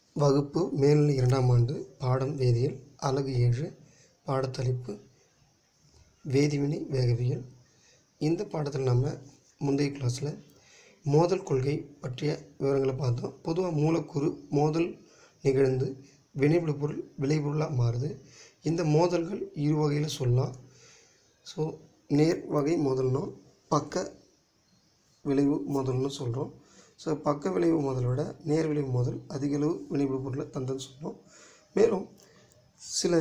வகுப்பு மேல்நிலை இரண்டாம் ஆண்டு பாடம் வேதியியல் அலகு ஏழு பாடத்தலைப்பு வேதிவினை வேகவியல் இந்த பாடத்தில் நம்ம முந்தைய கிளாஸில் மோதல் கொள்கை பற்றிய விவரங்களை பார்த்தோம் பொதுவாக மூலக்கூறு மோதல் நிகழ்ந்து வினைவிளைபொருள் விளைபொருளாக மாறுது இந்த மோதல்கள் இரு வகையில் சொல்லலாம் ஸோ நேர் வகை மோதல்னா பக்க விளைவு மோதல்னு சொல்கிறோம் ஸோ பக்க விளைவு மோதலை விட நேர் விளைவு மோதல் அதிக அளவு வினைவிளைவு பொருளை தந்தன்னு சொல்கிறோம் மேலும் சில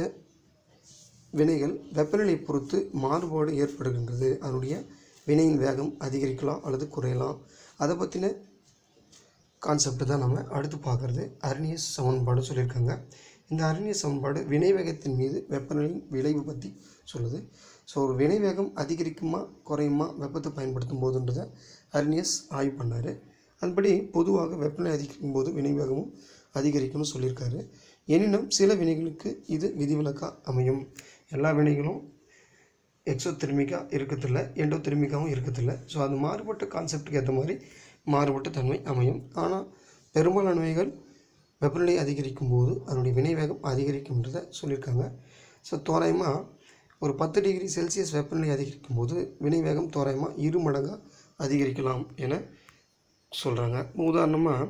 வினைகள் வெப்பநிலையை பொறுத்து மாறுபாடு ஏற்படுகின்றது அதனுடைய வினையின் வேகம் அதிகரிக்கலாம் அல்லது குறையலாம் அதை பற்றின கான்செப்ட் தான் நம்ம அடுத்து பார்க்குறது அர்னியஸ் சமன்பாடு சொல்லியிருக்காங்க இந்த அர்னியஸ் சமன்பாடு வினை வேகத்தின் மீது வெப்பநிலையின் விளைவு பற்றி சொல்லுது ஸோ ஒரு வினை வேகம் அதிகரிக்குமா குறையுமா வெப்பத்தை பயன்படுத்தும் போதுன்றதை அர்னியஸ் ஆய்வு பண்ணார் அதுபடி பொதுவாக வெப்பநிலை அதிகரிக்கும் போது வினை வேகமும் அதிகரிக்கும்னு சொல்லியிருக்காரு எனினும் சில வினைகளுக்கு இது விதிவிலக்காக அமையும் எல்லா வினைகளும் எக்ஸோ திருமிக்காக இருக்கிறதில்ல எண்டோ திருமிக்காவும் இருக்கிறதில்ல ஸோ அது மாறுபட்ட கான்செப்டுக்கு ஏற்ற மாதிரி மாறுபட்ட தன்மை அமையும் ஆனால் பெரும்பாலானவைகள் வெப்பநிலை அதிகரிக்கும் போது அதனுடைய வினை வேகம் அதிகரிக்கும்ன்றதை சொல்லியிருக்காங்க ஸோ தோராயமாக ஒரு பத்து டிகிரி செல்சியஸ் வெப்பநிலை அதிகரிக்கும் போது வினை வேகம் தோராயமாக இரு மடங்காக அதிகரிக்கலாம் என சொல்கிறாங்க உதாரணமாக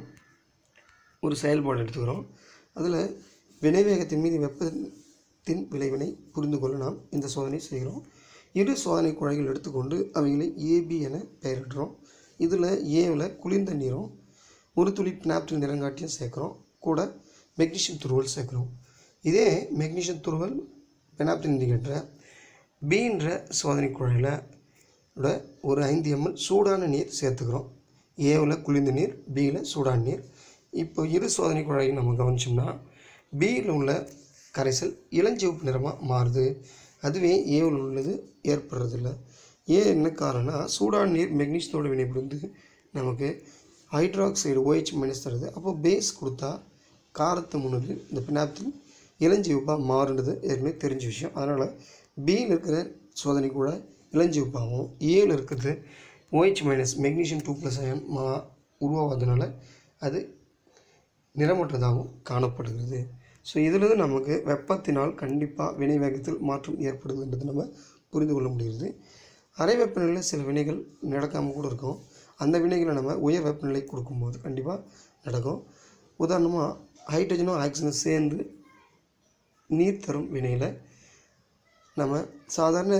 ஒரு செயல்பாடு எடுத்துக்கிறோம் அதில் வினை வேகத்தின் மீது வெப்பத்தின் விளைவினை புரிந்து கொள்ள நாம் இந்த சோதனை செய்கிறோம் இரு சோதனை குழாய்கள் எடுத்துக்கொண்டு அவைகளை ஏபி என பெயரிடுறோம் இதில் ஏவில் குளிர்ந்த நீரும் ஒரு துளி நாப்டின் நிறங்காட்டியும் சேர்க்குறோம் கூட மெக்னீஷியம் துருவல் சேர்க்குறோம் இதே மெக்னீஷியம் துருவல் பெனாப்டின் இண்டிகேட்டரை பீன்ற சோதனை குழாயில் ஓட ஒரு ஐந்து எம்எல் சூடான நீர் சேர்த்துக்கிறோம் ஏவில் குளிர்ந்த நீர் பியில் சூடான நீர் இப்போ இரு சோதனை குழாயை நம்ம கவனிச்சோம்னா பியில் உள்ள கரைசல் இளஞ்சிவப்பு நிறமாக மாறுது அதுவே ஏவில் உள்ளது ஏற்படுறதில்ல ஏன் என்ன காரணம்னா சூடான நீர் மெக்னீஷியத்தோட வினைபுரிந்து நமக்கு ஹைட்ராக்சைடு OH மைனஸ் தருது அப்போ பேஸ் கொடுத்தா காரத்தை முன்னுக்கு இந்த பினாப்தின் இளஞ்சிவப்பாக மாறுன்றது ஏற்கனவே தெரிஞ்ச விஷயம் அதனால் பியில் இருக்கிற சோதனை கூட இளஞ்சிவப்பாகவும் ஏவில் இருக்கிறது OH minus magnesium two plus ion மா உருவாவதுனால அது நிறமற்றதாகவும் காணப்படுகிறது ஸோ இதிலிருந்து நமக்கு வெப்பத்தினால் கண்டிப்பாக வினை வேகத்தில் மாற்றம் ஏற்படுதுன்றது நம்ம புரிந்து கொள்ள முடிகிறது அறை வெப்பநிலையில் சில வினைகள் நடக்காமல் கூட இருக்கும் அந்த வினைகளை நம்ம உயர் வெப்பநிலை கொடுக்கும்போது கண்டிப்பாக நடக்கும் உதாரணமாக ஹைட்ரஜனும் ஆக்சிஜனும் சேர்ந்து நீர் தரும் வினையில் நம்ம சாதாரண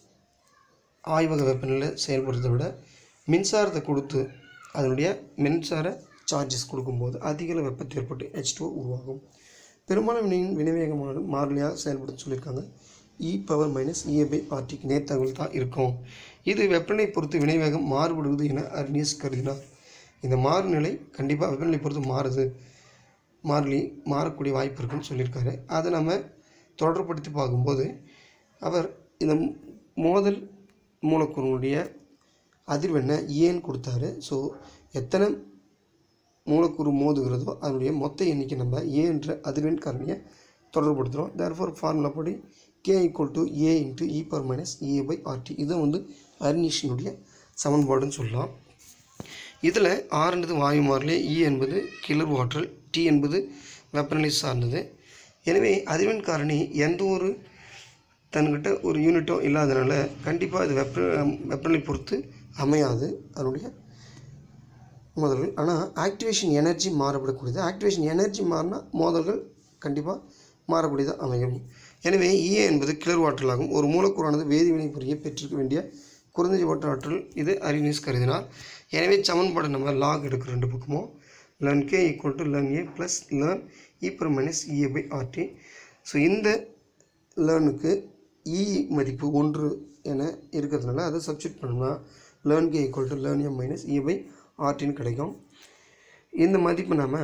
ஆய்வக வெப்பநிலையில் செயல்படுறதை விட மின்சாரத்தை கொடுத்து அதனுடைய மின்சார சார்ஜஸ் கொடுக்கும்போது அதிக அளவு வெப்பத்தை ஏற்பட்டு ஹெச் உருவாகும் பெரும்பாலான வினையின் வினைவேகமானது மாறிலியாக செயல்படுத்த சொல்லியிருக்காங்க e power minus EA by ஆர்டிக்கு நேர்த்தகவல் தான் இருக்கும் இது வெப்பநிலை பொறுத்து வினைவேகம் மாறுபடுவது என அர்னியஸ் கருதினார் இந்த மாறுநிலை கண்டிப்பாக வெப்பநிலை பொறுத்து மாறுது மாறிலி மாறக்கூடிய வாய்ப்பு இருக்குன்னு சொல்லியிருக்காரு அதை நம்ம தொடர்படுத்தி பார்க்கும்போது அவர் இந்த மோதல் மூலக்கூறுடைய அதிர்வெண்ணை ஏன்னு கொடுத்தாரு ஸோ எத்தனை மூலக்கூறு மோதுகிறதோ அதனுடைய மொத்த எண்ணிக்கை நம்ம ஏ என்ற அதிர்வெண் காரணியை தொடர்படுத்துகிறோம் தேர்ஃபார் ஃபார்முலா படி K equal to A into e power minus A by RT இதை வந்து அர்னிஷனுடைய சமன்பாடுன்னு சொல்லலாம் இதில் ஆர் என்பது வாயு மாறிலி இ என்பது கிளர்வு ஆற்றல் டி என்பது வெப்பநிலை சார்ந்தது எனவே அதிர்வெண் காரணி எந்த ஒரு தன்கிட்ட ஒரு யூனிட்டோ இல்லாதனால கண்டிப்பாக இது வெப்ப வெப்பநிலை பொறுத்து அமையாது அதனுடைய மோதல்கள் ஆனால் ஆக்டிவேஷன் எனர்ஜி மாறுபடக்கூடியது ஆக்டிவேஷன் எனர்ஜி மாறினா மோதல்கள் கண்டிப்பாக மாறக்கூடியதாக அமையும் எனவே இஏ என்பது கிளர் ஆற்றலாகும் ஒரு மூலக்கூறானது வேதிவினை புரிய பெற்றிருக்க வேண்டிய குறைந்தபட்ச ஆற்றல் இது அரினிஸ் கருதினார் எனவே சமன்பாடு நம்ம லாக் எடுக்கிற ரெண்டு பக்கமும் ln K equal to ln A plus ln e power minus EA by RT so இந்த லேர்னுக்கு இ மதிப்பு ஒன்று என இருக்கிறதுனால அதை சப்ஸ்டியூட் பண்ணோம்னா ln K equal to ln M minus e by ஆர்டின்னு கிடைக்கும் இந்த மதிப்பு நம்ம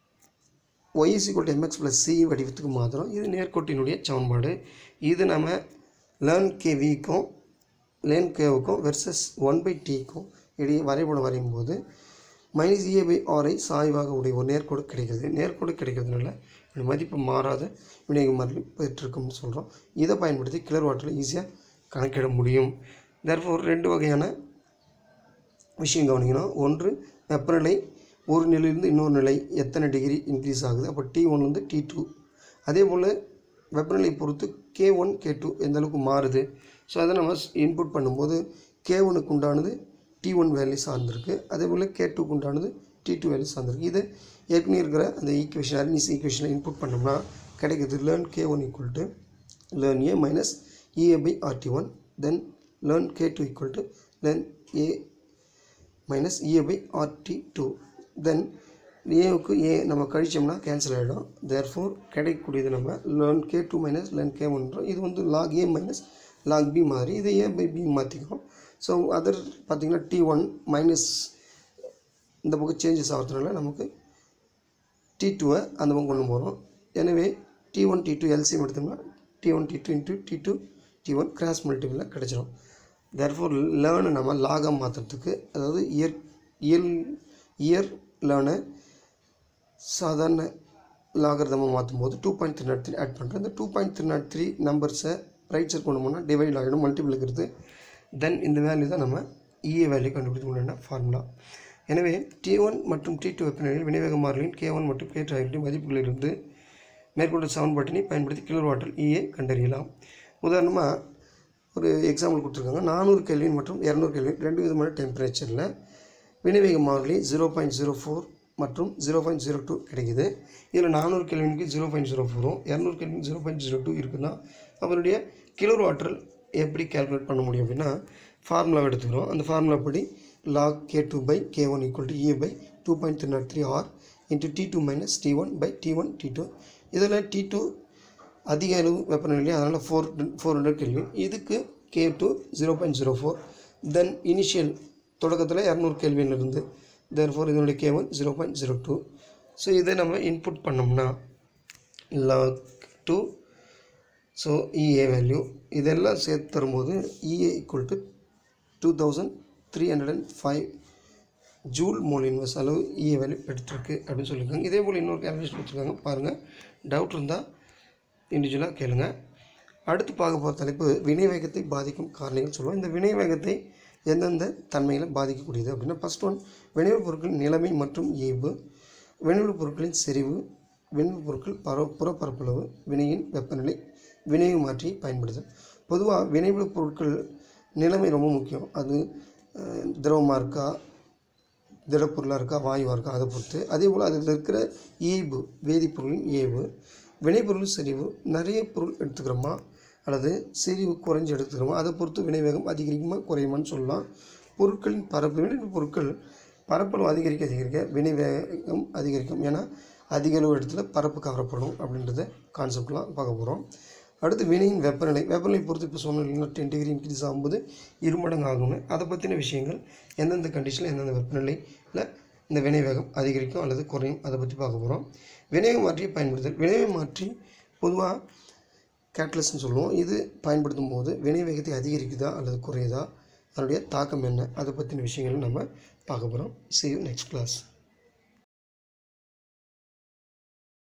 Y is equal to M X plus C வடிவத்துக்கு மாத்திரம் இது நேர்கோட்டினுடைய சமன்பாடு இது நம்ம லேர்ன் கே விக்கும் லேர்ன் கேவுக்கும் வெர்சஸ் ஒன் பை டிக்கும் இடையே வரைபடம் வரையும் போது மைனஸ் ஏ பை ஆரை சாய்வாக உடைய ஒரு நேர்கோடு கிடைக்கிறது நேர்கோடு கிடைக்கிறதுனால இந்த மதிப்பு மாறாத விநியோக மாதிரி பெற்றிருக்கும்னு சொல்கிறோம் இதை பயன்படுத்தி கிளர் வாட்டரில் ஈஸியாக கணக்கிட முடியும் தர்ஃபோர் ரெண்டு வகையான விஷயம் கவனிக்கணும் ஒன்று வெப்பநிலை ஒரு நிலையிலிருந்து இன்னொரு நிலை எத்தனை டிகிரி இன்க்ரீஸ் ஆகுது அப்போ டி ஒன் வந்து டி டூ அதே போல் வெப்பநிலை பொறுத்து கே ஒன் கே டூ எந்த அளவுக்கு மாறுது ஸோ அதை நம்ம இன்புட் பண்ணும்போது கே ஒனுக்கு உண்டானது டி ஒன் வேல்யூ சார்ந்திருக்கு அதே போல் கே டூக்கு உண்டானது டி டூ வேல்யூ சார்ந்திருக்கு இது ஏற்கனவே இருக்கிற அந்த ஈக்குவேஷன் அர்னிஸ் ஈக்குவேஷனை இன்புட் பண்ணோம்னா கிடைக்குது ln K one equal to ln A minus EA by RT one then ln K two equal to ln A minus EA by RT two then ஏவுக்கு A நம்ம கழிச்சோம்னா கேன்சல் ஆகிடும் தேர்ஃபோர் கிடைக்கக்கூடியது நம்ம ln K two minus ln K ஒன்றோம் இது வந்து log A minus log B மாதிரி இதை ஏ பை பி மாற்றிக்கிறோம் ஸோ அதர் பார்த்திங்கன்னா டி ஒன் மைனஸ் இந்த பக்கம் சேஞ்சஸ் ஆகிறதுனால நமக்கு டி டூவை அந்த பக்கம் கொண்டு போகிறோம் எனவே T one T two LCM எடுத்தோம்னா T one T two into T two T one cross மல்டிபிளில் கிடச்சிரும் தேர்ஃபோர் லேர்னை நம்ம லாகாக மாற்றுறதுக்கு அதாவது இயர் இயல் இயர் லேர்னை சாதாரண லாகர்தமாக மாற்றும் போது two point three nought three add பண்ணுறேன் இந்த two point three nought three நம்பர்ஸை ரைட் சைட் கொண்டு போனால் டிவைட் ஆகிடும் மல்டிபிள் இருக்கிறது தென் இந்த வேல்யூ தான் நம்ம இஏ வேல்யூ கண்டுபிடிக்க முடியும்னா ஃபார்முலா எனவே டி ஒன் மற்றும் டி டூ வெப்பநிலையில் வினைவேக மாறிலின் கே ஒன் மற்றும் கே டூ ஆகிய மதிப்புகளிலிருந்து மேற்கொண்ட சமன்பாட்டினை பயன்படுத்தி கிலோ வாட்டர் இஏ கண்டறியலாம் உதாரணமாக ஒரு எக்ஸாம்பிள் கொடுத்துருக்காங்க நானூறு கெல்வின் மற்றும் இரநூறு கெல்வின் ரெண்டு விதமான டெம்பரேச்சரில் வினைவேக மாறிலி ஜீரோ பாயிண்ட் ஜீரோ ஃபோர் மற்றும் ஜீரோ பாயிண்ட் ஜீரோ டூ கிடைக்குது இதில் நானூறு கெல்வினுக்கு ஜீரோ பாயிண்ட் ஜீரோ ஃபோரும் இரநூறு kelvin zero point zero two இருக்குன்னா அவருடைய கிலோ வாட்டர் எப்படி கேல்குலேட் பண்ண முடியும் அப்படின்னா ஃபார்முலா எடுத்துக்கிறோம் அந்த ஃபார்முலா படி log k2 by k1 equal to a by 2.303 r into t2 minus t1 by t1 t2 இதில் t2 அதிக அளவு வெப்பநிலை அதனால் ஃபோர் ஃபோர் ஹண்ட்ரட் கெல்வின் இதுக்கு K two zero point zero four then initial தொடக்கத்தில் இரநூறு கெல்வின் இருந்து தென் ஃபோர் இதனுடைய K one zero point zero two so இதை நம்ம இன்புட் பண்ணோம்னா log two so EA value இதெல்லாம் சேர்த்து தரும்போது EA equal to two thousand three hundred and five joule mole inverse அளவு இஏ வேல்யூ எடுத்திருக்கு அப்படின்னு சொல்லியிருக்காங்க இதே போல் இன்னொரு கேல்குலேஷன் கொடுத்துருக்காங்க பாருங்கள் டவுட் இருந்தால் இண்டிவிஜுவலாக கேளுங்க அடுத்து பார்க்க போகிற தலைப்பு வினை வேகத்தை பாதிக்கும் காரணிகள் சொல்லுவோம் இந்த வினை வேகத்தை எந்தெந்த தன்மையில் பாதிக்கக்கூடியது அப்படின்னா ஃபஸ்ட் ஒன் வினைவுப் பொருட்களின் நிலைமை மற்றும் இயல்பு வினைவுப் பொருட்களின் செறிவு வினைவுப் பொருட்கள் பர புறப்பரப்பளவு வினையின் வெப்பநிலை வினைவு மாற்றி பயன்படுதல் பொதுவாக வினைவுப் பொருட்கள் நிலைமை ரொம்ப முக்கியம் அது அஹ், திரவமாக இருக்கா திடப்பொருளாக இருக்கா வாயுவாக இருக்கா அதை பொறுத்து அதே போல் அதில் இருக்கிற இயல்பு வேதிப்பொருளின் இயல்பு வினைப்பொருள் செறிவு நிறைய பொருள் எடுத்துக்கிறோமா அல்லது செறிவு குறைஞ்சி எடுத்துக்கிறோமா அதை பொறுத்து வினைவேகம் அதிகரிக்குமா குறையுமான்னு சொல்லலாம் பொருட்களின் பரப்பு வினை பொருட்கள் பரப்பளவு அதிகரிக்க அதிகரிக்க வினைவேகம் அதிகரிக்கும் ஏன்னா அதிக அளவு இடத்துல பரப்பு கவரப்படும் அப்படின்றத கான்செப்ட்லாம் பார்க்க போகிறோம் அடுத்து வினையின் வெப்பநிலை வெப்பநிலை பொறுத்து இப்போ சொன்ன டென் டிகிரி இன்க்ரீஸ் ஆகும்போது இருமடங்கு ஆகும்னு அதை பற்றின விஷயங்கள் எந்தெந்த கண்டிஷனில் எந்தெந்த வெப்பநிலையில் இந்த வினை வேகம் அதிகரிக்கும் அல்லது குறையும் அதை பற்றி பார்க்க போகிறோம் வினைவு மாற்றியை பயன்படுத்தல் வினைவு மாற்றி பொதுவாக கேட்லஸ்ன்னு சொல்லுவோம் இது பயன்படுத்தும் போது வினை வேகத்தை அதிகரிக்குதா அல்லது குறையுதா அதனுடைய தாக்கம் என்ன அதை பற்றின விஷயங்கள் நம்ம பார்க்க போகிறோம் see you next class